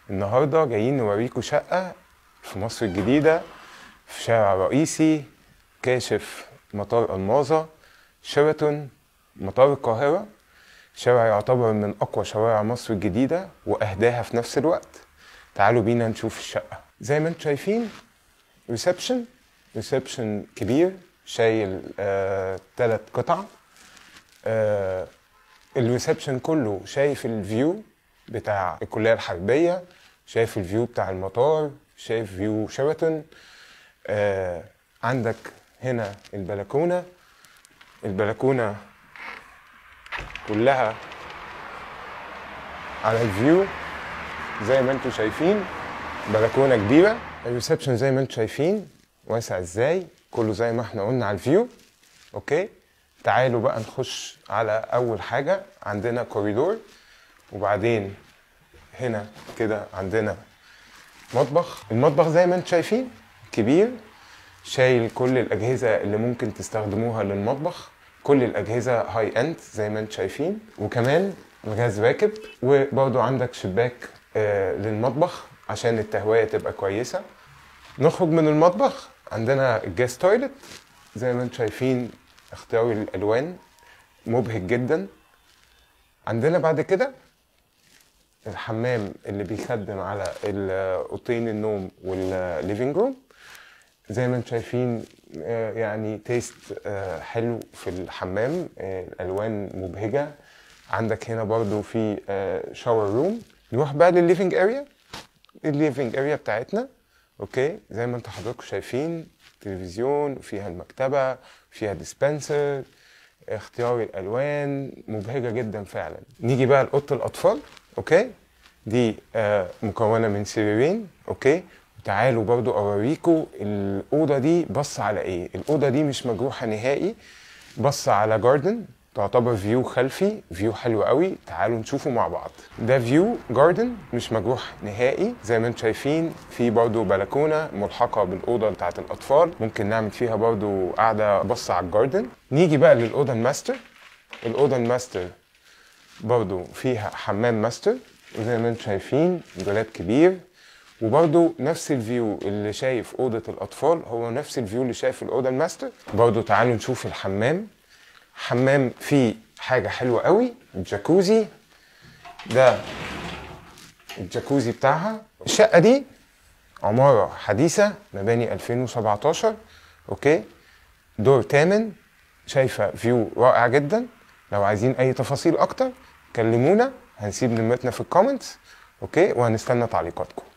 النهارده جايين نوريكم شقة في مصر الجديدة في شارع رئيسي كاشف مطار ألماظة شيراتون مطار القاهرة شارع يعتبر من أقوى شوارع مصر الجديدة وأهداها في نفس الوقت تعالوا بينا نشوف الشقة زي ما انتم شايفين ريسبشن ريسبشن كبير شايل آه تلات قطع آه الريسبشن كله شايف الفيو بتاع الكلية الحربية شايف الفيو بتاع المطار شايف فيو شيراتون آه عندك هنا البلكونة البلكونة كلها على الفيو زي ما انتم شايفين بلكونة كبيرة الريسبشن زي ما انتم شايفين واسع ازاي كله زي ما احنا قلنا على الفيو اوكي تعالوا بقى نخش على اول حاجة عندنا كوريدور وبعدين هنا كده عندنا مطبخ المطبخ زي ما انتم شايفين كبير شايل كل الاجهزه اللي ممكن تستخدموها للمطبخ كل الاجهزه هاي اند زي ما انتم شايفين وكمان الغاز راكب وبرضو عندك شباك آه للمطبخ عشان التهويه تبقى كويسه نخرج من المطبخ عندنا الجاز تويلت زي ما انتم شايفين اختيار الالوان مبهج جدا عندنا بعد كده الحمام اللي بيخدم على اوضتين النوم والليفينج روم زي ما انتم شايفين آه، يعني تيست آه، حلو في الحمام آه، الالوان مبهجه عندك هنا برضو في شاور روم نروح بقى للليفينج اريا الليفينج اريا بتاعتنا اوكي زي ما انتم حضراتكم شايفين تلفزيون وفيها المكتبه فيها ديسبنسر اختيار الالوان مبهجه جدا فعلا نيجي بقى لاوضه الاطفال اوكي دي آه مكونه من سريرين اوكي تعالوا برضو اوريكم الاوضه دي بص على ايه الاوضه دي مش مجروحه نهائي بص على جاردن تعتبر فيو خلفي فيو حلو قوي تعالوا نشوفه مع بعض ده فيو جاردن مش مجروح نهائي زي ما انتم شايفين في برضو بلكونه ملحقه بالاوضه بتاعه الاطفال ممكن نعمل فيها برضو قاعده بص على الجاردن نيجي بقى للاوضه الماستر الاوضه الماستر برضو فيها حمام ماستر وزي ما انتم شايفين دولاب كبير وبرضو نفس الفيو اللي شايف اوضه الاطفال هو نفس الفيو اللي شايف الاوضه الماستر برضو تعالوا نشوف الحمام حمام فيه حاجه حلوه قوي الجاكوزي ده الجاكوزي بتاعها الشقه دي عماره حديثه مباني 2017 اوكي دور تامن شايفه فيو رائع جدا لو عايزين اي تفاصيل اكتر كلمونا هنسيب نمرتنا في الكومنتس اوكي وهنستنى تعليقاتكم